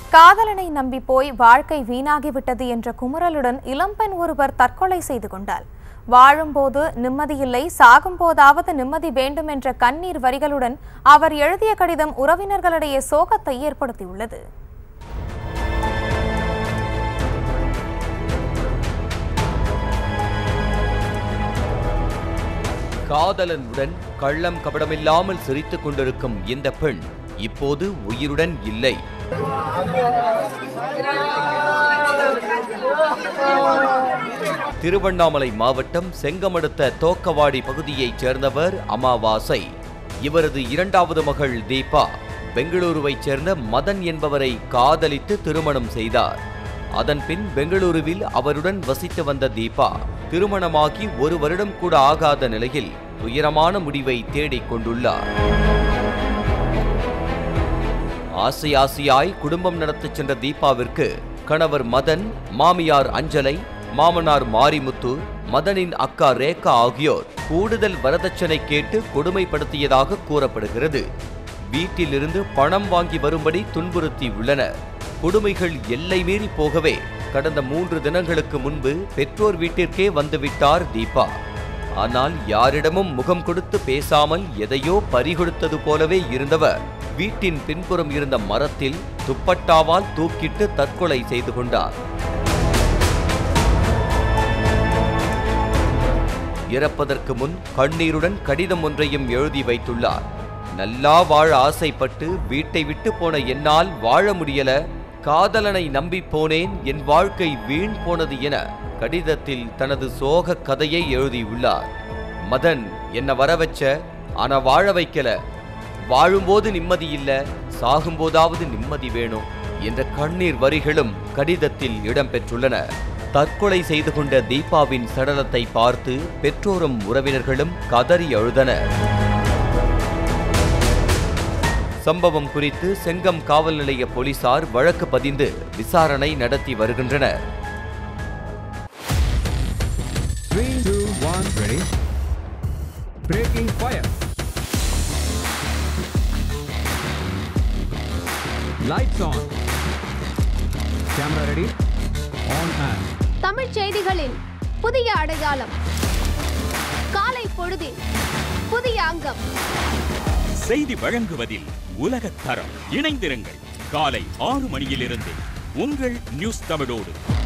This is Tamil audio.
காதலனை நம்பி போய் வாழ்க்கை வீணாகிவிட்டது என்ற குமுறலுடன் இளம்பெண் ஒருவர் தற்கொலை செய்து கொண்டார் வாழும்போது நிம்மதியில்லை சாகும்போதாவது நிம்மதி வேண்டும் என்ற கண்ணீர் வரிகளுடன் அவர் எழுதிய கடிதம் உறவினர்களிடையே சோகத்தை ஏற்படுத்தியுள்ளது காதலனுடன் கள்ளம் கபடமில்லாமல் சிரித்துக் கொண்டிருக்கும் இந்த பெண் இப்போது உயிருடன் இல்லை திருவண்ணாமலை மாவட்டம் செங்கமடுத்த தோக்கவாடி பகுதியைச் சேர்ந்தவர் அமாவாசை இவரது இரண்டாவது மகள் தீபா பெங்களூருவைச் சேர்ந்த மதன் என்பவரை காதலித்து திருமணம் செய்தார் அதன் பின் பெங்களூருவில் அவருடன் வசித்து வந்த தீபா திருமணமாகி ஒரு வருடம் கூட ஆகாத நிலையில் துயரமான முடிவை தேடிக் கொண்டுள்ளார் ஆசை ஆசையாய் குடும்பம் நடத்தச் சென்ற தீபாவிற்கு கணவர் மதன் மாமியார் அஞ்சலை மாமனார் மாரிமுத்து மதனின் அக்கா ரேகா ஆகியோர் கூடுதல் வரதட்சணை கேட்டு கொடுமைப்படுத்தியதாக கூறப்படுகிறது வீட்டிலிருந்து பணம் வாங்கி வரும்படி துன்புறுத்தி உள்ளனர் கொடுமைகள் எல்லை மீறி போகவே கடந்த மூன்று தினங்களுக்கு முன்பு பெற்றோர் வீட்டிற்கே வந்துவிட்டார் தீபா ஆனால் யாரிடமும் முகம் கொடுத்து பேசாமல் எதையோ பறிகொடுத்தது போலவே இருந்தவர் வீட்டின் பின்புறம் இருந்த மரத்தில் துப்பட்டாவால் தூக்கிட்டு தற்கொலை செய்து கொண்டார் இறப்பதற்கு முன் கண்ணீருடன் கடிதம் ஒன்றையும் எழுதி வைத்துள்ளார் நல்லா வாழ ஆசைப்பட்டு வீட்டை விட்டு போன என்னால் வாழ முடியல காதலனை நம்பி போனேன் என் வாழ்க்கை வீண் போனது என கடிதத்தில் தனது சோக கதையை எழுதியுள்ளார் மதன் என்ன வர வச்ச ஆனா வாழ வைக்கல வாழும்போது நிம்மதி இல்ல சாகும்போதாவது நிம்மதி வேணும் என்ற கண்ணீர் வரிகளும் கடிதத்தில் இடம்பெற்றுள்ளன தற்கொலை செய்து கொண்ட தீபாவின் சடலத்தை பார்த்து பெற்றோரும் உறவினர்களும் கதறி அழுதனர் சம்பவம் குறித்து செங்கம் காவல் நிலைய போலீசார் வழக்கு பதிந்து விசாரணை நடத்தி வருகின்றனர் Three, two, one, ready. Breaking fire. Lights on. Camera ready. On and. தமிழ்ச் செய்திகளின் புதிய அடையாளம் காலை பொழுதின் புதிய அங்கம் செய்தி வழங்குவதில் உலகத் தரம் இணைந்திருங்கள் காலை ஆறு மணியிலிருந்து உங்கள் நியூஸ் தமிழோடு